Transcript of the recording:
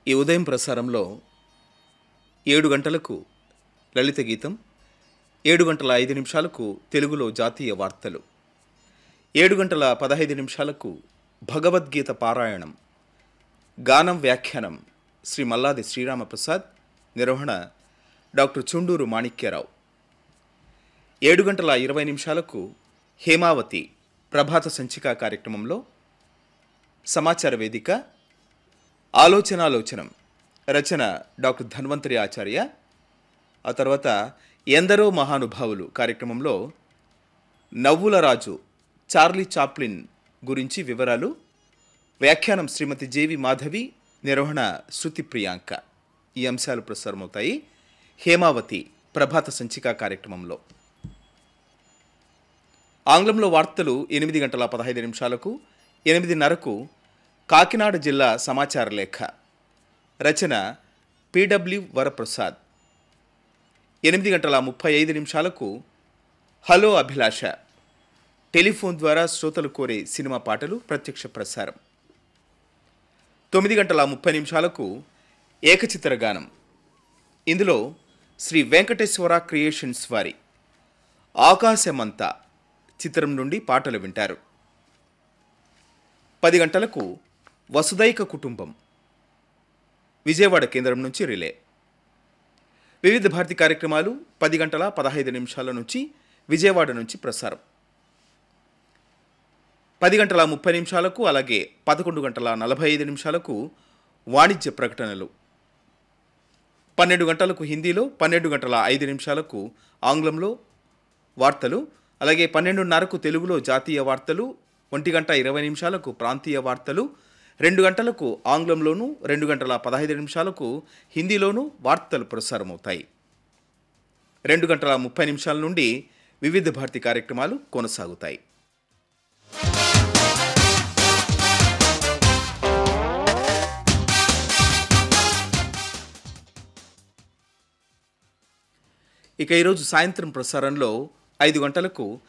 ఈ ఉదయం ప్రసారంలో ఏడు గంటలకు లలిత గీతం ఏడు గంటల ఐదు నిమిషాలకు తెలుగులో జాతీయ వార్తలు ఏడు గంటల పదహైదు నిమిషాలకు భగవద్గీత పారాయణం గానం వ్యాఖ్యానం శ్రీ మల్లాది శ్రీరామప్రసాద్ నిర్వహణ డాక్టర్ చుండూరు మాణిక్యరావు ఏడు గంటల ఇరవై నిమిషాలకు హేమావతి ప్రభాత సంచిక కార్యక్రమంలో సమాచార వేదిక ఆలోచనాలోచనం రచన డాక్టర్ ధన్వంతరి ఆచార్య ఆ తర్వాత ఎందరో మహానుభావులు కార్యక్రమంలో నవ్వుల రాజు చార్లీ చాప్లిన్ గురించి వివరాలు వ్యాఖ్యానం శ్రీమతి జేవి మాధవి నిర్వహణ శృతి ప్రియాంక ఈ అంశాలు ప్రసారమవుతాయి హేమావతి ప్రభాత సంచిక కార్యక్రమంలో ఆంగ్లంలో వార్తలు ఎనిమిది గంటల పదహైదు నిమిషాలకు ఎనిమిదిన్నరకు కాకినాడ జిల్లా సమాచార లేఖ రచన పిడబ్ల్యూ వరప్రసాద్ ఎనిమిది గంటల ముప్పై ఐదు నిమిషాలకు హలో అభిలాష టెలిఫోన్ ద్వారా శ్రోతలు కోరే సినిమా పాటలు ప్రత్యక్ష ప్రసారం తొమ్మిది గంటల ముప్పై నిమిషాలకు ఏకచిత్ర గానం ఇందులో శ్రీ వెంకటేశ్వర క్రియేషన్స్ వారి ఆకాశమంతా చిత్రం నుండి పాటలు వింటారు పది గంటలకు వసుదైక కుటుంబం విజయవాడ కేంద్రం నుంచి రిలే వివిధ భారతి కార్యక్రమాలు పది గంటల పదహైదు నిమిషాల నుంచి విజయవాడ నుంచి ప్రసారం పది గంటల ముప్పై నిమిషాలకు అలాగే పదకొండు గంటల నలభై ఐదు నిమిషాలకు వాణిజ్య ప్రకటనలు పన్నెండు గంటలకు హిందీలో పన్నెండు గంటల ఐదు నిమిషాలకు ఆంగ్లంలో వార్తలు అలాగే పన్నెండున్నరకు తెలుగులో జాతీయ వార్తలు ఒంటి గంట ఇరవై నిమిషాలకు ప్రాంతీయ వార్తలు రెండు గంటలకు ఆంగ్లంలోనూ రెండు గంటల పదహైదు నిమిషాలకు హిందీలోనూ వార్తలు ప్రసారమవుతాయి రెండు గంటల ముప్పై నిమిషాల నుండి వివిధ భారతి కార్యక్రమాలు కొనసాగుతాయి ఇక ఈరోజు సాయంత్రం ప్రసారంలో ఐదు గంటలకు